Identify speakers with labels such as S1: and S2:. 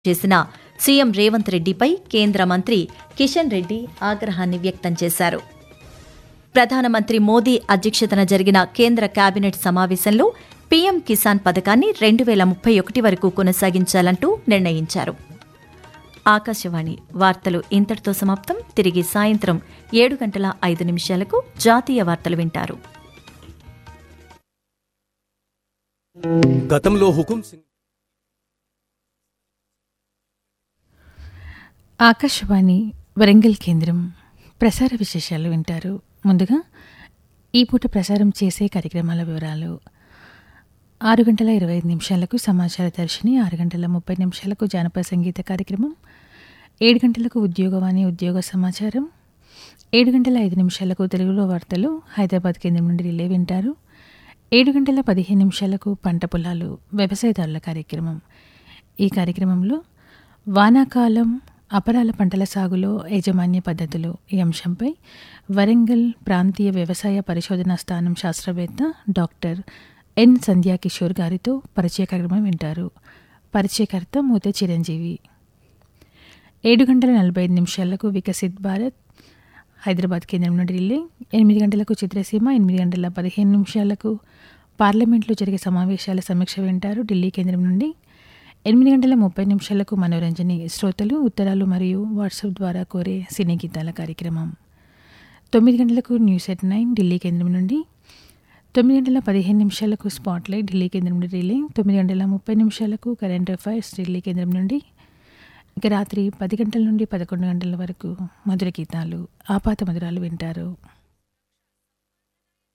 S1: చేసిన సీఎం రేవంత్ రెడ్డిపై కేంద్ర మంత్రి కిషన్ రెడ్డి ఆగ్రహాన్ని వ్యక్తం చేశారు ప్రధానమంత్రి మోదీ అధ్యక్షతన జరిగిన కేంద్ర కేబినెట్ సమావేశంలో పీఎం కిసాన్ పథకాన్ని రెండు వేల ముప్పై ఒకటి వరకు కొనసాగించాలంటూ నిర్ణయించారు ఆకాశవాణి వార్తలు ఇంతటితో సమాప్తం తిరిగి సాయంత్రం ఏడు గంటల ఐదు నిమిషాలకు జాతీయ వార్తలు వింటారు
S2: గతంలో హుకుం సింగ్
S3: ఆకాశవాణి వరంగల్ కేంద్రం ప్రసార విశేషాలు వింటారు ముందుగా ఈ పూట ప్రసారం చేసే కార్యక్రమాల వివరాలు ఆరు గంటల ఇరవై ఐదు నిమిషాలకు సమాచార దర్శిని ఆరు గంటల ముప్పై నిమిషాలకు జానపద సంగీత కార్యక్రమం ఏడు గంటలకు ఉద్యోగవాణి ఉద్యోగ సమాచారం ఏడు గంటల ఐదు నిమిషాలకు తెలుగులో వార్తలు హైదరాబాద్ కేంద్రం నుండి రిలే వింటారు ఏడు గంటల పదిహేను నిమిషాలకు పంట పొలాలు వ్యవసాయదారుల కార్యక్రమం ఈ కార్యక్రమంలో వానాకాలం అపరాల పంటల సాగులో యాజమాన్య పద్ధతులు ఈ అంశంపై వరంగల్ ప్రాంతీయ వ్యవసాయ పరిశోధనా స్థానం శాస్త్రవేత్త డాక్టర్ ఎన్ సంధ్యా కిషోర్ గారితో పరిచయ కార్యక్రమం వింటారు పరిచయకర్త మూత చిరంజీవి ఏడు గంటల నలభై ఐదు నిమిషాలకు వికసిత్ భారత్ హైదరాబాద్ కేంద్రం నుండి రిలే ఎనిమిది గంటలకు చిత్రసీమ ఎనిమిది గంటల పదిహేను నిమిషాలకు పార్లమెంట్లో జరిగే సమావేశాల సమీక్ష వింటారు ఢిల్లీ కేంద్రం నుండి ఎనిమిది గంటల ముప్పై నిమిషాలకు మనోరంజని శ్రోతలు ఉత్తరాలు మరియు వాట్సాప్ ద్వారా కోరే సినీ గీతాల కార్యక్రమం తొమ్మిది గంటలకు న్యూస్ ఎట్ నైన్ ఢిల్లీ కేంద్రం నుండి తొమ్మిది గంటల పదిహేను నిమిషాలకు స్పాట్లైట్ ఢిల్లీ కేంద్రం నుండి రిలే తొమ్మిది గంటల ముప్పై నిమిషాలకు కరెంట్ అఫైర్స్ ఢిల్లీ కేంద్రం నుండి ఇక రాత్రి పది గంటల నుండి పదకొండు గంటల వరకు మధుర గీతాలు ఆపాత మధురాలు వింటారు